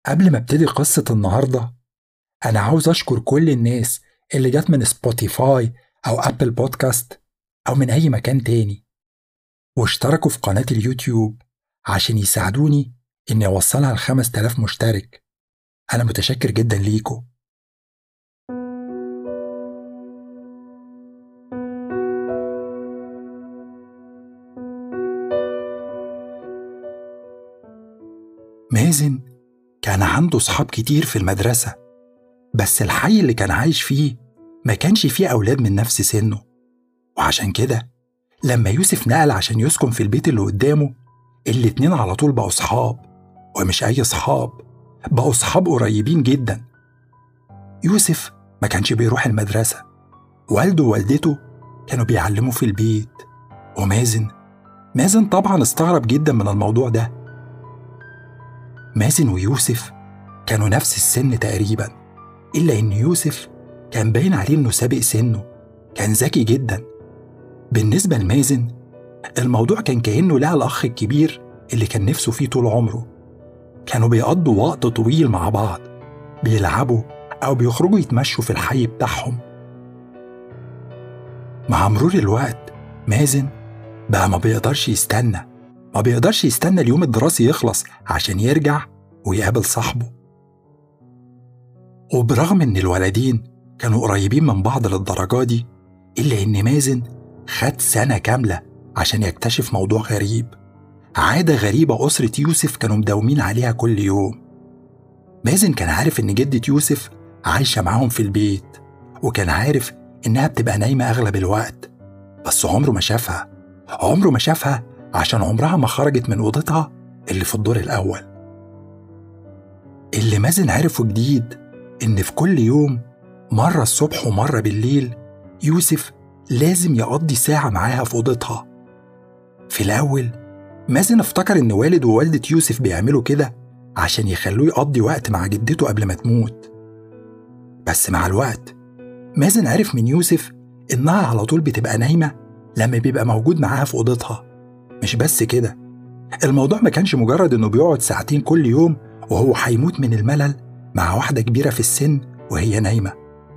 قبل ما ابتدي قصة النهاردة أنا عاوز أشكر كل الناس اللي جت من سبوتيفاي أو أبل بودكاست أو من أي مكان تاني واشتركوا في قناة اليوتيوب عشان يساعدوني إني أوصلها لخمس تلاف مشترك أنا متشكر جدا ليكم مازن كان عنده صحاب كتير في المدرسة بس الحي اللي كان عايش فيه ما كانش فيه أولاد من نفس سنه وعشان كده لما يوسف نقل عشان يسكن في البيت اللي قدامه الاتنين على طول بقوا صحاب ومش أي صحاب بقوا صحاب قريبين جدا يوسف ما كانش بيروح المدرسة والده ووالدته كانوا بيعلموا في البيت ومازن مازن طبعا استغرب جدا من الموضوع ده مازن ويوسف كانوا نفس السن تقريبا إلا إن يوسف كان باين عليه إنه سابق سنه كان ذكي جدا بالنسبة لمازن الموضوع كان كأنه لها الأخ الكبير اللي كان نفسه فيه طول عمره كانوا بيقضوا وقت طويل مع بعض بيلعبوا أو بيخرجوا يتمشوا في الحي بتاعهم مع مرور الوقت مازن بقى ما بيقدرش يستنى ما بيقدرش يستنى اليوم الدراسي يخلص عشان يرجع ويقابل صاحبه وبرغم ان الولدين كانوا قريبين من بعض للدرجة دي إلا إن مازن خد سنة كاملة عشان يكتشف موضوع غريب عادة غريبة أسرة يوسف كانوا مداومين عليها كل يوم مازن كان عارف إن جدة يوسف عايشة معاهم في البيت وكان عارف إنها بتبقى نايمة أغلب الوقت بس عمره ما شافها عمره ما شافها عشان عمرها ما خرجت من أوضتها اللي في الدور الأول اللي مازن عرفه جديد إن في كل يوم مرة الصبح ومرة بالليل يوسف لازم يقضي ساعة معاها في أوضتها في الأول مازن افتكر إن والد ووالدة يوسف بيعملوا كده عشان يخلوه يقضي وقت مع جدته قبل ما تموت بس مع الوقت مازن عرف من يوسف إنها على طول بتبقى نايمة لما بيبقى موجود معاها في أوضتها مش بس كده الموضوع ما كانش مجرد إنه بيقعد ساعتين كل يوم وهو هيموت من الملل مع واحدة كبيرة في السن وهي نايمة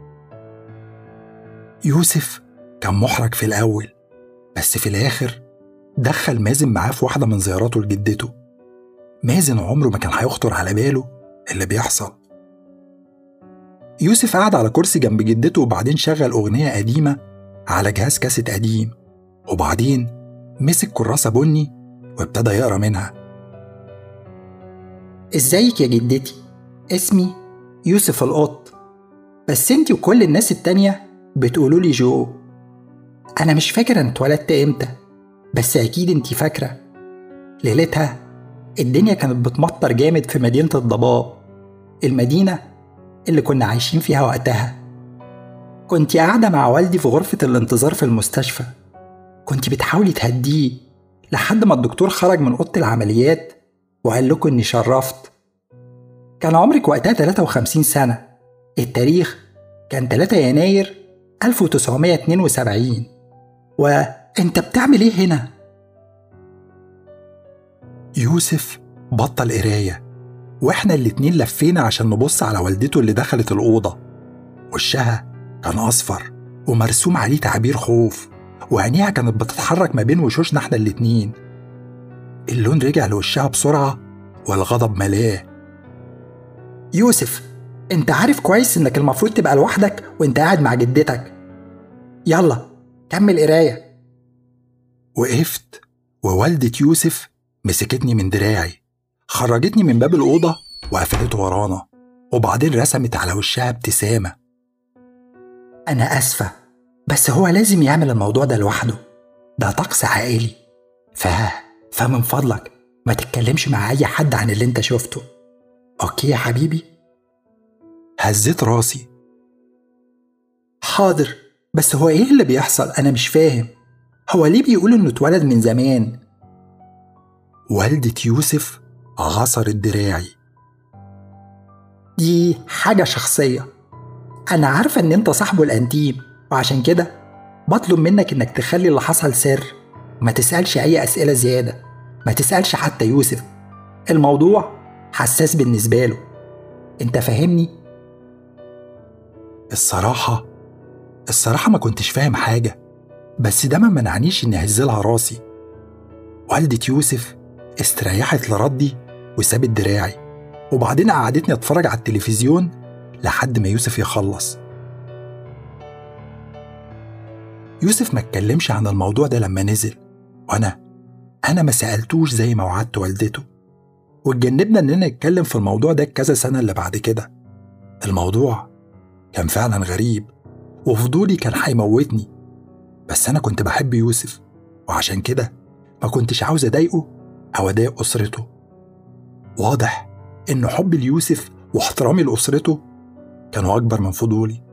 يوسف كان محرج في الأول بس في الآخر دخل مازن معاه في واحدة من زياراته لجدته مازن عمره ما كان هيخطر على باله اللي بيحصل يوسف قعد على كرسي جنب جدته وبعدين شغل أغنية قديمة على جهاز كاسيت قديم وبعدين مسك كراسة بني وابتدى يقرا منها ازيك يا جدتي اسمي يوسف القط بس انتي وكل الناس التانية بتقولوا لي جو انا مش فاكر انا اتولدت امتى بس اكيد انتي فاكرة ليلتها الدنيا كانت بتمطر جامد في مدينة الضباب المدينة اللي كنا عايشين فيها وقتها كنت قاعدة مع والدي في غرفة الانتظار في المستشفى كنت بتحاولي تهديه لحد ما الدكتور خرج من أوضة العمليات وقال لكم إني شرفت كان عمرك وقتها 53 سنة التاريخ كان 3 يناير 1972 وانت بتعمل ايه هنا؟ يوسف بطل قراية واحنا الاتنين لفينا عشان نبص على والدته اللي دخلت الأوضة وشها كان أصفر ومرسوم عليه تعبير خوف وعينيها كانت بتتحرك ما بين وشوشنا احنا الاتنين اللون رجع لوشها بسرعة والغضب ملاه يوسف انت عارف كويس انك المفروض تبقى لوحدك وانت قاعد مع جدتك يلا كمل قراية وقفت ووالدة يوسف مسكتني من دراعي خرجتني من باب الأوضة وقفلته ورانا وبعدين رسمت على وشها ابتسامة أنا آسفة بس هو لازم يعمل الموضوع ده لوحده ده طقس عائلي ف... فمن فضلك ما تتكلمش مع أي حد عن اللي أنت شفته أوكي يا حبيبي؟ هزيت راسي حاضر بس هو إيه اللي بيحصل أنا مش فاهم هو ليه بيقول إنه اتولد من زمان والدة يوسف عصرت دراعي دي حاجة شخصية أنا عارفة إن أنت صاحبه الأنتيم وعشان كده بطلب منك إنك تخلي اللي حصل سر ما تسألش أي أسئلة زيادة ما تسألش حتى يوسف الموضوع حساس بالنسبة له انت فاهمني الصراحة الصراحة ما كنتش فاهم حاجة بس ده ما منعنيش إني أهزلها راسي والدة يوسف استريحت لردي وسابت دراعي وبعدين قعدتني أتفرج على التلفزيون لحد ما يوسف يخلص يوسف ما اتكلمش عن الموضوع ده لما نزل وأنا أنا ما سألتوش زي ما وعدت والدته واتجنبنا إننا نتكلم في الموضوع ده كذا سنة اللي بعد كده الموضوع كان فعلا غريب وفضولي كان هيموتني بس أنا كنت بحب يوسف وعشان كده ما كنتش عاوز أضايقه أو أضايق أسرته واضح إن حبي ليوسف واحترامي لأسرته كانوا أكبر من فضولي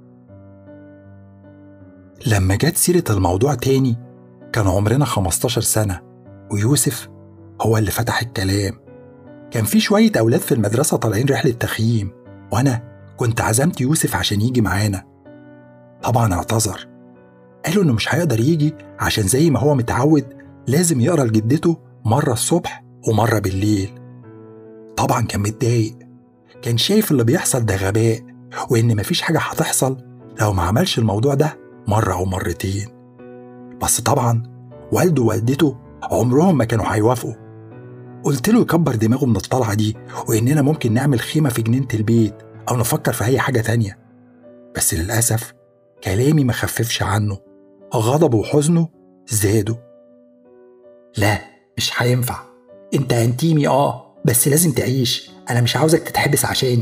لما جت سيرة الموضوع تاني كان عمرنا 15 سنة ويوسف هو اللي فتح الكلام كان في شوية أولاد في المدرسة طالعين رحلة تخييم وأنا كنت عزمت يوسف عشان يجي معانا طبعا اعتذر قالوا إنه مش هيقدر يجي عشان زي ما هو متعود لازم يقرا لجدته مرة الصبح ومرة بالليل طبعا كان متضايق كان شايف اللي بيحصل ده غباء وإن مفيش حاجة هتحصل لو ما عملش الموضوع ده مرة أو مرتين بس طبعا والده ووالدته عمرهم ما كانوا هيوافقوا قلت له يكبر دماغه من الطلعة دي وإننا ممكن نعمل خيمة في جنينة البيت أو نفكر في أي حاجة تانية بس للأسف كلامي ما خففش عنه غضبه وحزنه زادوا لا مش هينفع انت انتيمي اه بس لازم تعيش انا مش عاوزك تتحبس عشاني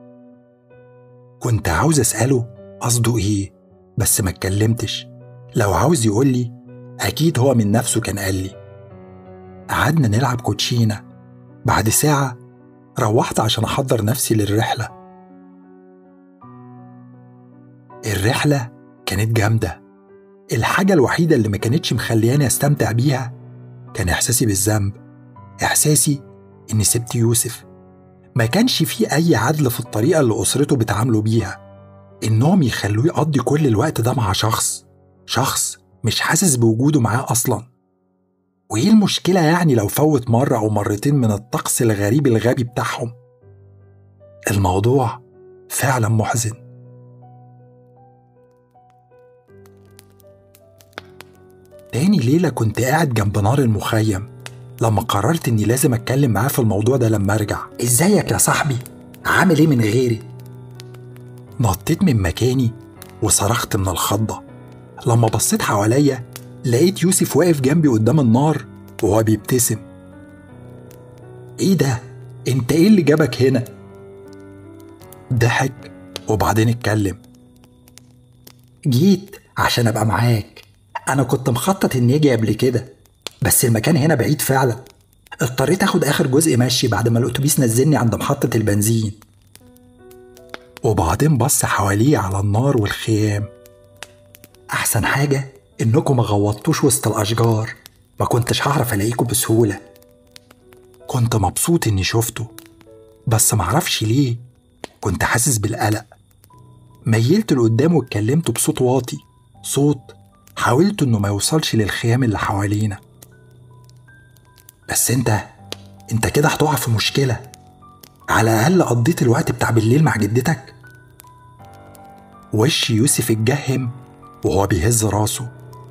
كنت عاوز أسأله قصده إيه بس ما اتكلمتش لو عاوز يقول لي أكيد هو من نفسه كان قال لي قعدنا نلعب كوتشينة بعد ساعة روحت عشان أحضر نفسي للرحلة الرحلة كانت جامدة الحاجة الوحيدة اللي ما كانتش مخلياني أستمتع بيها كان إحساسي بالذنب إحساسي إني سبت يوسف ما كانش فيه أي عدل في الطريقة اللي أسرته بتعاملوا بيها إنهم يخلوه يقضي كل الوقت ده مع شخص شخص مش حاسس بوجوده معاه أصلا وإيه المشكلة يعني لو فوت مرة أو مرتين من الطقس الغريب الغبي بتاعهم الموضوع فعلا محزن تاني ليلة كنت قاعد جنب نار المخيم لما قررت إني لازم أتكلم معاه في الموضوع ده لما أرجع ازيك يا صاحبي عامل ايه من غيري نطيت من مكاني وصرخت من الخضة لما بصيت حواليا لقيت يوسف واقف جنبي قدام النار وهو بيبتسم ايه ده انت ايه اللي جابك هنا ضحك وبعدين اتكلم جيت عشان ابقى معاك انا كنت مخطط اني اجي قبل كده بس المكان هنا بعيد فعلا اضطريت اخد اخر جزء مشي بعد ما الاتوبيس نزلني عند محطة البنزين وبعدين بص حواليه على النار والخيام احسن حاجة انكم ما غوطتوش وسط الاشجار ما كنتش هعرف الاقيكم بسهولة كنت مبسوط اني شفته بس معرفش ليه كنت حاسس بالقلق ميلت لقدام واتكلمت بصوت واطي صوت حاولت انه ما يوصلش للخيام اللي حوالينا بس انت انت كده هتقع في مشكلة على الأقل قضيت الوقت بتاع بالليل مع جدتك وش يوسف اتجهم وهو بيهز راسه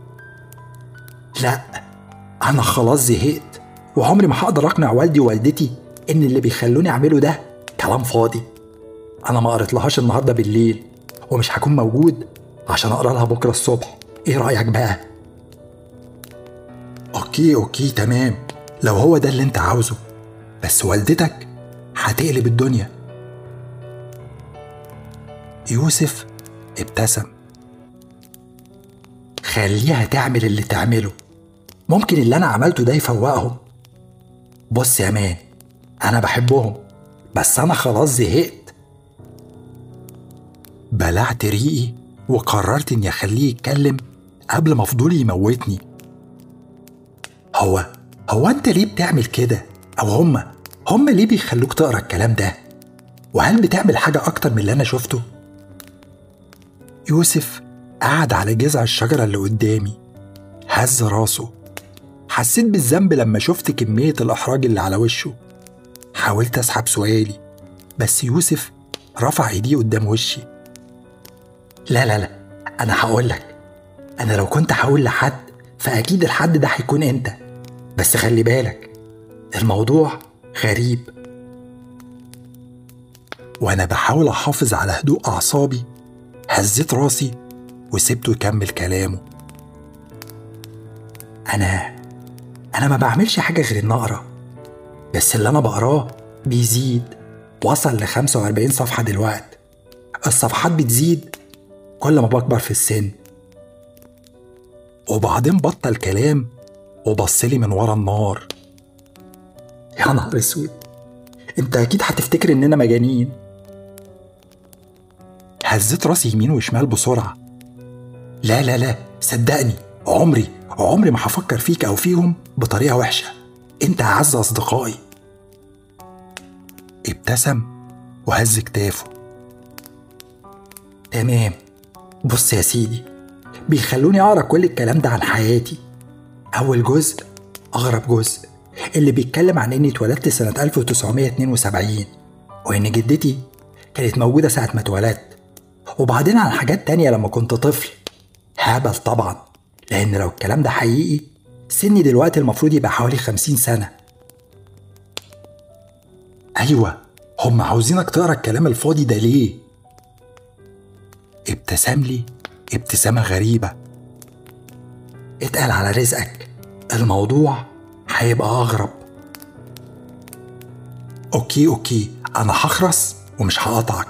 لا انا خلاص زهقت وعمري ما هقدر اقنع والدي ووالدتي ان اللي بيخلوني اعمله ده كلام فاضي انا ما قريتلهاش النهارده بالليل ومش هكون موجود عشان اقرا لها بكره الصبح ايه رايك بقى اوكي اوكي تمام لو هو ده اللي انت عاوزه بس والدتك هتقلب الدنيا يوسف ابتسم خليها تعمل اللي تعمله ممكن اللي انا عملته ده يفوقهم بص يا مان انا بحبهم بس انا خلاص زهقت بلعت ريقي وقررت اني اخليه يتكلم قبل ما فضولي يموتني هو هو انت ليه بتعمل كده او هما هما ليه بيخلوك تقرا الكلام ده وهل بتعمل حاجه اكتر من اللي انا شفته يوسف قعد على جذع الشجره اللي قدامي هز راسه حسيت بالذنب لما شفت كميه الاحراج اللي على وشه حاولت اسحب سؤالي بس يوسف رفع ايديه قدام وشي لا لا لا أنا هقول لك أنا لو كنت هقول لحد فأكيد الحد ده هيكون أنت بس خلي بالك الموضوع غريب وانا بحاول احافظ على هدوء اعصابي هزيت راسي وسبته يكمل كلامه أنا أنا ما بعملش حاجة غير إن أقرأ بس اللي أنا بقراه بيزيد وصل ل 45 صفحة دلوقتي الصفحات بتزيد كل ما بكبر في السن وبعدين بطل كلام وبصلي من ورا النار يا نهار اسود انت اكيد هتفتكر اننا مجانين هزيت راسي يمين وشمال بسرعة لا لا لا صدقني عمري عمري ما هفكر فيك او فيهم بطريقة وحشة انت اعز اصدقائي ابتسم وهز كتافه تمام بص يا سيدي بيخلوني اقرا كل الكلام ده عن حياتي اول جزء اغرب جزء اللي بيتكلم عن اني اتولدت سنة 1972 وان جدتي كانت موجودة ساعة ما اتولدت وبعدين عن حاجات تانية لما كنت طفل هبل طبعا لأن لو الكلام ده حقيقي سني دلوقتي المفروض يبقى حوالي خمسين سنة أيوة هم عاوزينك تقرا الكلام الفاضي ده ليه؟ ابتسم لي ابتسامة غريبة اتقل على رزقك الموضوع هيبقى أغرب أوكي أوكي أنا هخرس ومش هقطعك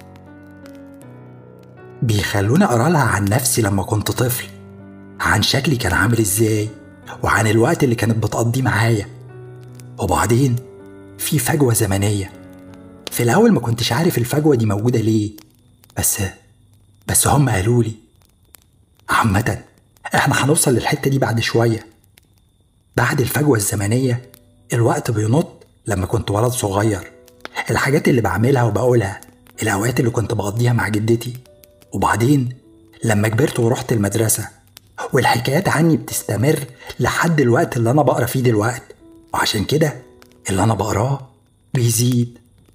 بيخلوني أقرا لها عن نفسي لما كنت طفل عن شكلي كان عامل إزاي وعن الوقت اللي كانت بتقضيه معايا وبعدين في فجوة زمنية في الأول ما كنتش عارف الفجوة دي موجودة ليه بس بس هم قالوا لي عامة احنا هنوصل للحتة دي بعد شوية بعد الفجوة الزمنية الوقت بينط لما كنت ولد صغير الحاجات اللي بعملها وبقولها الأوقات اللي كنت بقضيها مع جدتي وبعدين لما كبرت ورحت المدرسة والحكايات عني بتستمر لحد الوقت اللي أنا بقرا فيه دلوقتي وعشان كده اللي أنا بقراه بيزيد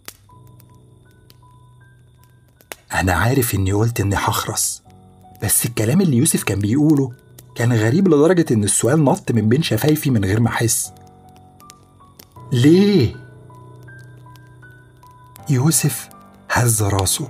أنا عارف إني قلت إني هخرس بس الكلام اللي يوسف كان بيقوله كان غريب لدرجة إن السؤال نط من بين شفايفي من غير ما أحس ليه؟ يوسف هز راسه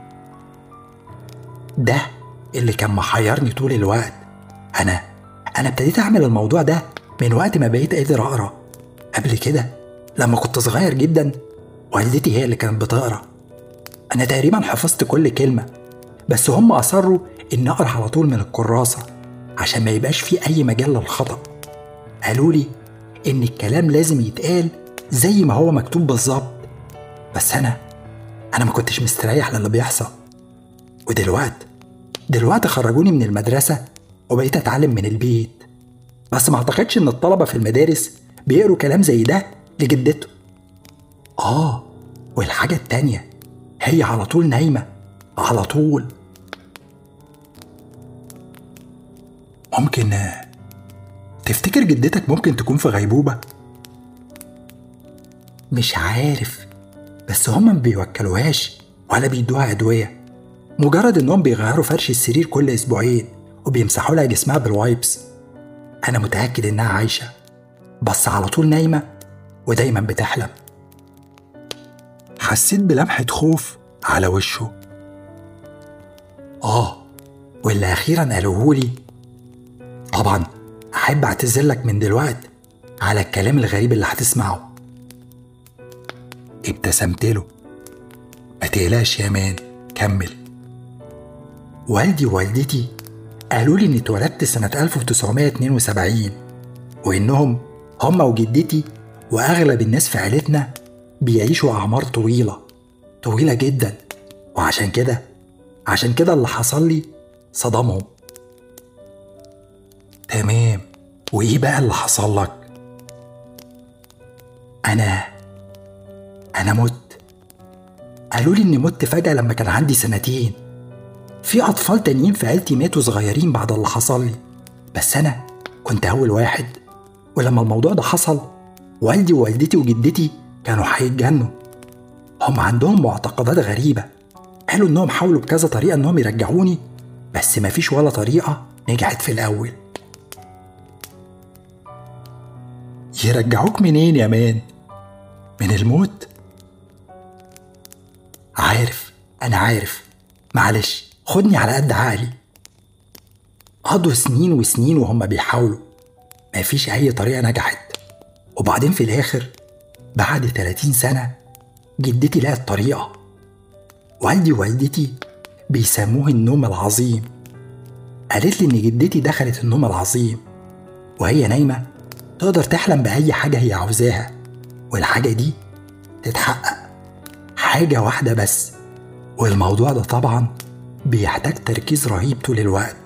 ده اللي كان محيرني طول الوقت أنا أنا ابتديت أعمل الموضوع ده من وقت ما بقيت قادر أقرأ قبل كده لما كنت صغير جدا والدتي هي اللي كانت بتقرأ أنا تقريبا حفظت كل كلمة بس هم أصروا إني أقرأ على طول من الكراسة عشان ما يبقاش في أي مجال للخطأ قالوا لي إن الكلام لازم يتقال زي ما هو مكتوب بالظبط بس أنا أنا ما كنتش مستريح للي بيحصل ودلوقتي دلوقتي خرجوني من المدرسة وبقيت أتعلم من البيت بس ما أعتقدش إن الطلبة في المدارس بيقروا كلام زي ده لجدته آه والحاجة التانية هي على طول نايمة على طول ممكن تفتكر جدتك ممكن تكون في غيبوبة؟ مش عارف بس هما ما بيوكلوهاش ولا بيدوها أدوية مجرد إنهم بيغيروا فرش السرير كل أسبوعين وبيمسحوا لها جسمها بالوايبس أنا متأكد إنها عايشة بس على طول نايمة ودايما بتحلم حسيت بلمحة خوف على وشه آه واللي أخيرا قالوهولي طبعا أحب أعتذر لك من دلوقتي على الكلام الغريب اللي هتسمعه ابتسمت له ما تقلقش يا مان كمل والدي ووالدتي قالوا لي إني اتولدت سنة 1972 وإنهم هما وجدتي وأغلب الناس في عيلتنا بيعيشوا أعمار طويلة طويلة جدا وعشان كده عشان كده اللي حصل لي صدمهم تمام وإيه بقى اللي حصل لك؟ أنا أنا مت قالوا لي إني مت فجأة لما كان عندي سنتين في أطفال تانيين في عيلتي ماتوا صغيرين بعد اللي حصل لي بس أنا كنت أول واحد ولما الموضوع ده حصل والدي ووالدتي وجدتي كانوا هيتجنوا هم عندهم معتقدات غريبة قالوا إنهم حاولوا بكذا طريقة إنهم يرجعوني بس مفيش ولا طريقة نجحت في الأول يرجعوك منين يا مان؟ من الموت؟ عارف أنا عارف معلش خدني على قد عقلي قضوا سنين وسنين وهم بيحاولوا مفيش أي طريقة نجحت وبعدين في الآخر بعد 30 سنة جدتي لقت طريقة والدي ووالدتي بيسموه النوم العظيم قالت لي إن جدتي دخلت النوم العظيم وهي نايمة تقدر تحلم بأي حاجة هي عاوزاها والحاجة دي تتحقق حاجة واحدة بس والموضوع ده طبعا بيحتاج تركيز رهيب طول الوقت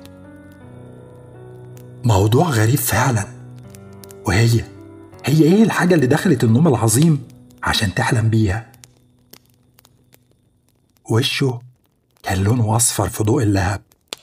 موضوع غريب فعلا وهي هي ايه الحاجة اللي دخلت النوم العظيم عشان تحلم بيها وشه كان لونه أصفر في ضوء اللهب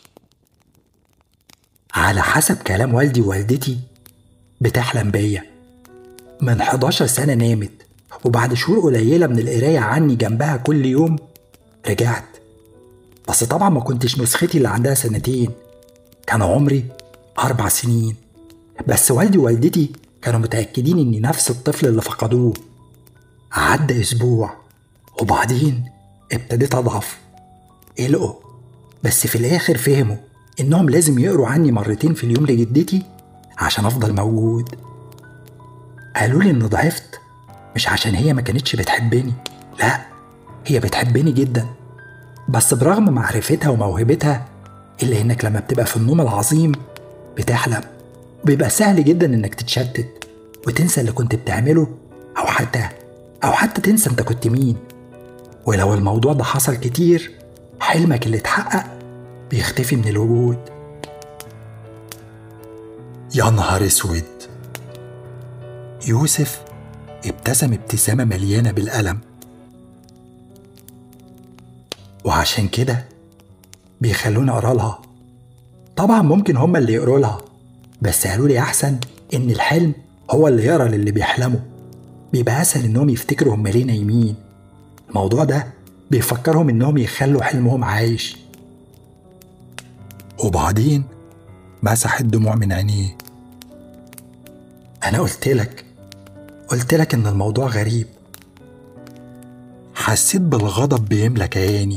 على حسب كلام والدي ووالدتي بتحلم بيا من 11 سنة نامت وبعد شهور قليلة من القراية عني جنبها كل يوم رجعت بس طبعا ما كنتش نسختي اللي عندها سنتين كان عمري أربع سنين بس والدي ووالدتي كانوا متأكدين إني نفس الطفل اللي فقدوه عدى أسبوع وبعدين ابتديت أضعف قلقوا بس في الآخر فهموا إنهم لازم يقروا عني مرتين في اليوم لجدتي عشان أفضل موجود قالوا لي إن ضعفت مش عشان هي ما كانتش بتحبني لا هي بتحبني جدا بس برغم معرفتها وموهبتها إلا إنك لما بتبقى في النوم العظيم بتحلم بيبقى سهل جدا إنك تتشتت وتنسى اللي كنت بتعمله أو حتى أو حتى تنسى أنت كنت مين ولو الموضوع ده حصل كتير حلمك اللي اتحقق بيختفي من الوجود يا نهار اسود يوسف ابتسم ابتسامة مليانة بالألم وعشان كده بيخلوني أقرا لها طبعا ممكن هما اللي يقروا لها بس قالوا لي أحسن إن الحلم هو اللي يقرا للي بيحلموا بيبقى أسهل إنهم يفتكروا هما ليه نايمين الموضوع ده بيفكرهم إنهم يخلوا حلمهم عايش وبعدين مسح الدموع من عينيه أنا قلت لك قلت لك إن الموضوع غريب حسيت بالغضب بيملى كياني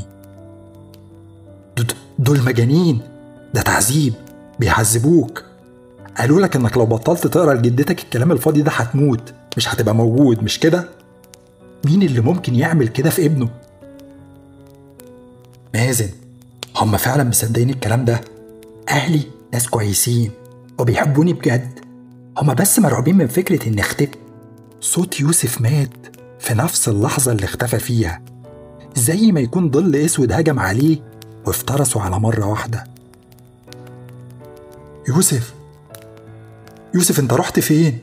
دول مجانين ده تعذيب بيعذبوك قالوا لك انك لو بطلت تقرا لجدتك الكلام الفاضي ده هتموت مش هتبقى موجود مش كده مين اللي ممكن يعمل كده في ابنه مازن هم فعلا مصدقين الكلام ده اهلي ناس كويسين وبيحبوني بجد هما بس مرعوبين من فكرة إني اختفي صوت يوسف مات في نفس اللحظة اللي اختفى فيها زي ما يكون ظل اسود هجم عليه وافترسوا على مرة واحدة يوسف يوسف انت رحت فين؟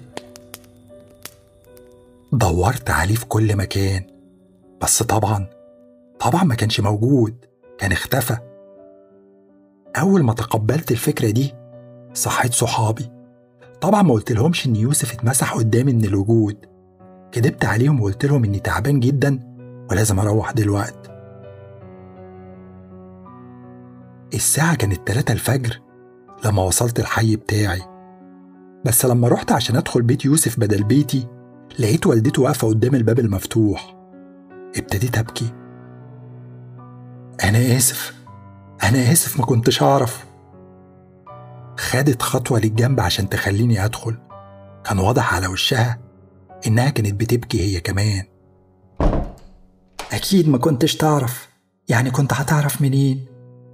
دورت عليه في كل مكان بس طبعا طبعا ما كانش موجود كان اختفى أول ما تقبلت الفكرة دي صحيت صحابي طبعا ما قلت لهمش إن يوسف اتمسح قدامي من الوجود كدبت عليهم وقلت لهم إني تعبان جدا ولازم أروح دلوقت الساعة كانت تلاتة الفجر لما وصلت الحي بتاعي بس لما رحت عشان أدخل بيت يوسف بدل بيتي لقيت والدته واقفة قدام الباب المفتوح ابتديت أبكي أنا آسف أنا آسف ما كنتش أعرف خدت خطوة للجنب عشان تخليني أدخل كان واضح على وشها إنها كانت بتبكي هي كمان أكيد ما كنتش تعرف يعني كنت هتعرف منين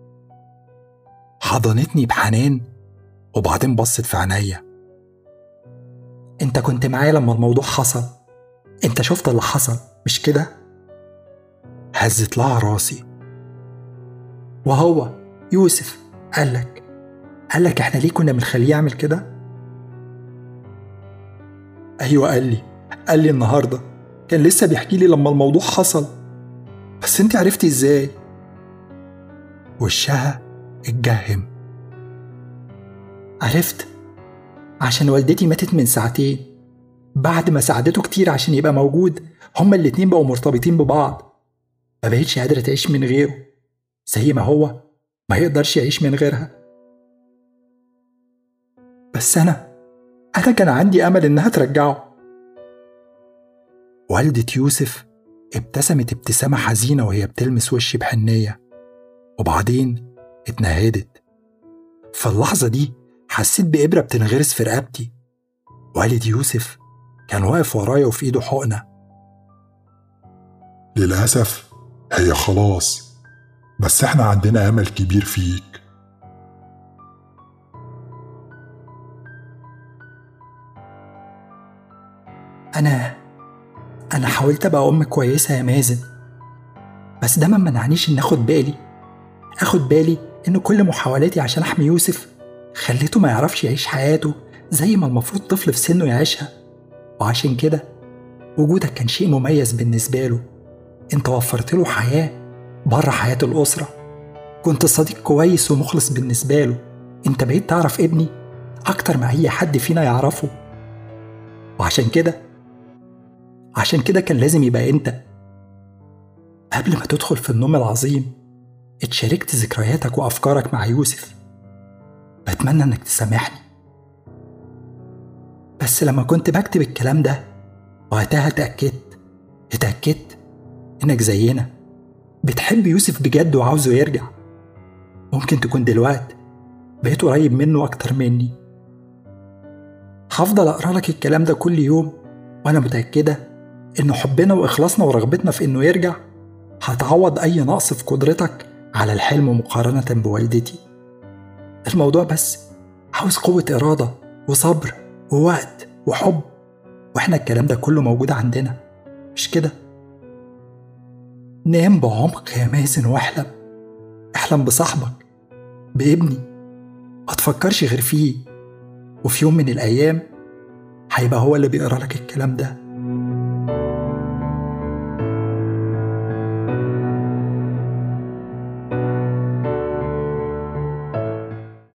حضنتني بحنان وبعدين بصت في عينيا انت كنت معايا لما الموضوع حصل انت شفت اللي حصل مش كده هزت لها راسي وهو يوسف قالك قالك احنا ليه كنا بنخليه يعمل كده ايوه قال لي قال لي النهارده كان لسه بيحكي لي لما الموضوع حصل بس انت عرفتي ازاي وشها اتجهم عرفت عشان والدتي ماتت من ساعتين بعد ما ساعدته كتير عشان يبقى موجود هما الاتنين بقوا مرتبطين ببعض ما بقتش قادرة تعيش من غيره زي ما هو ما يقدرش يعيش من غيرها بس أنا أنا كان عندي أمل إنها ترجعه والدة يوسف ابتسمت ابتسامة حزينة وهي بتلمس وشي بحنية وبعدين اتنهدت في اللحظة دي حسيت بإبرة بتنغرس في رقبتي والد يوسف كان واقف ورايا وفي إيده حقنة للأسف هي خلاص بس احنا عندنا أمل كبير فيك أنا أنا حاولت أبقى أم كويسة يا مازن بس ده ما منعنيش إن آخد بالي آخد بالي إن كل محاولاتي عشان أحمي يوسف خليته ما يعرفش يعيش حياته زي ما المفروض طفل في سنه يعيشها وعشان كده وجودك كان شيء مميز بالنسبة له انت وفرت له حياة بره حياة الأسرة كنت صديق كويس ومخلص بالنسبة له انت بقيت تعرف ابني أكتر ما أي حد فينا يعرفه وعشان كده عشان كده كان لازم يبقى انت قبل ما تدخل في النوم العظيم اتشاركت ذكرياتك وأفكارك مع يوسف بتمنى انك تسامحني بس لما كنت بكتب الكلام ده وقتها اتأكدت اتأكدت إنك زينا بتحب يوسف بجد وعاوزه يرجع ممكن تكون دلوقتي بقيت قريب منه أكتر مني هفضل أقرأ لك الكلام ده كل يوم وأنا متأكدة إن حبنا وإخلاصنا ورغبتنا في إنه يرجع هتعوض أي نقص في قدرتك على الحلم مقارنة بوالدتي الموضوع بس عاوز قوة إرادة وصبر ووقت وحب واحنا الكلام ده كله موجود عندنا مش كده نام بعمق يا مازن واحلم احلم بصاحبك بابني ما تفكرش غير فيه وفي يوم من الأيام هيبقى هو اللي بيقرا لك الكلام ده